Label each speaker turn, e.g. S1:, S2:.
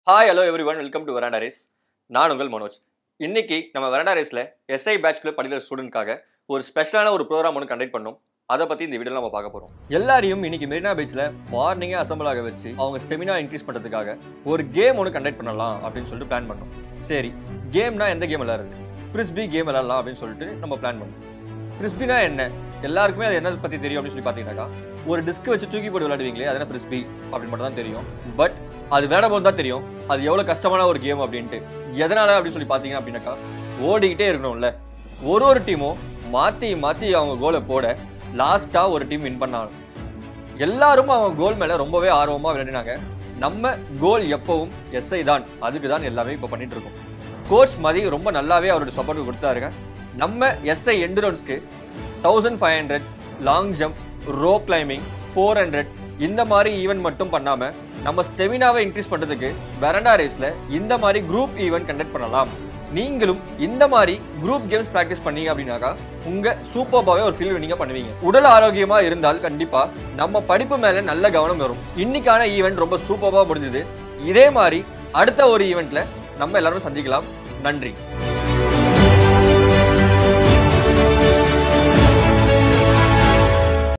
S1: hi hello everyone welcome to Veranda Race நான் உங்கள் மனோஜ் இன்னைக்கு நம்ம வெராண்டா ரேஸில் எஸ்ஐ பேட்ச்ல படிக்கிற ஸ்டூடெண்ட்காக ஒரு ஸ்பெஷலான ஒரு ப்ரோக்ராம் ஒன்று கண்டக்ட் பண்ணோம் அதை பற்றி இந்த வீடியோவில் நம்ம பார்க்க போகிறோம் எல்லாரையும் இன்னைக்கு மெரினா பீச்சில் மார்னிங்கே அசம்பிள் ஆக வச்சு அவங்க ஸ்டெமினா இன்க்ரீஸ் பண்ணுறதுக்காக ஒரு கேம் ஒன்று கண்டக்ட் பண்ணலாம் அப்படின்னு சொல்லிட்டு பிளான் பண்ணோம் சரி கேம்னா எந்த கேம் விளாடுறது ஃப்ரிஸ்பி கேம் விளாடலாம் அப்படின்னு சொல்லிட்டு நம்ம பிளான் பண்ணோம் ஃப்ரிஸ்பினா என்ன எல்லாருக்குமே அது என்ன பற்றி தெரியும் அப்படின்னு சொல்லி பார்த்தீங்கன்னாக்கா ஒரு டிஸ்க் வச்சு தூக்கி போட்டு விளையாடுவீங்களே அது என்ன ஃப்ரிஸ்பி அப்படின்னு மட்டும் தான் தெரியும் பட் அது வேற போது தான் தெரியும் அது எவ்வளோ கஷ்டமான ஒரு கேம் அப்படின்ட்டு எதனால அப்படின்னு சொல்லி பார்த்தீங்க அப்படின்னாக்கா ஓடிக்கிட்டே இருக்கணும்ல ஒரு ஒரு டீமும் மாற்றி மாற்றி அவங்க கோலை போட லாஸ்ட்டாக ஒரு டீம் வின் பண்ணாங்க எல்லாரும் அவங்க கோல் மேலே ரொம்பவே ஆர்வமாக விளையாடினாங்க நம்ம கோல் எப்பவும் எஸ்ஐ தான் அதுக்கு தான் எல்லாமே இப்போ பண்ணிட்டு இருக்கோம் கோச் மதி ரொம்ப நல்லாவே அவரோட சப்போர்ட் கொடுத்தாருங்க நம்ம எஸ்ஐ எண்டுரன்ஸ்க்கு thousand five hundred long jump rope climbing four hundred இந்த மாதிரி ஈவெண்ட் மட்டும் பண்ணாம நம்ம ஸ்டெமினாவை இன்க்ரீஸ் பண்றதுக்கு வெரண்டா ரேஸ்ல இந்த மாதிரி குரூப் ஈவெண்ட் கண்டக்ட் பண்ணலாம் நீங்களும் இந்த மாதிரி குரூப் கேம்ஸ் ப்ராக்டிஸ் பண்ணீங்க அப்படின்னாக்கா உங்க சூப்பர்பாவே ஒரு ஃபீல் நீங்க பண்ணுவீங்க உடல் ஆரோக்கியமா இருந்தால் கண்டிப்பா நம்ம படிப்பு மேல நல்ல கவனம் வரும் இன்னைக்கான ஈவெண்ட் ரொம்ப சூப்பர்பா முடிஞ்சது இதே மாதிரி அடுத்த ஒரு ஈவெண்ட்ல நம்ம எல்லாரும் சந்திக்கலாம் நன்றி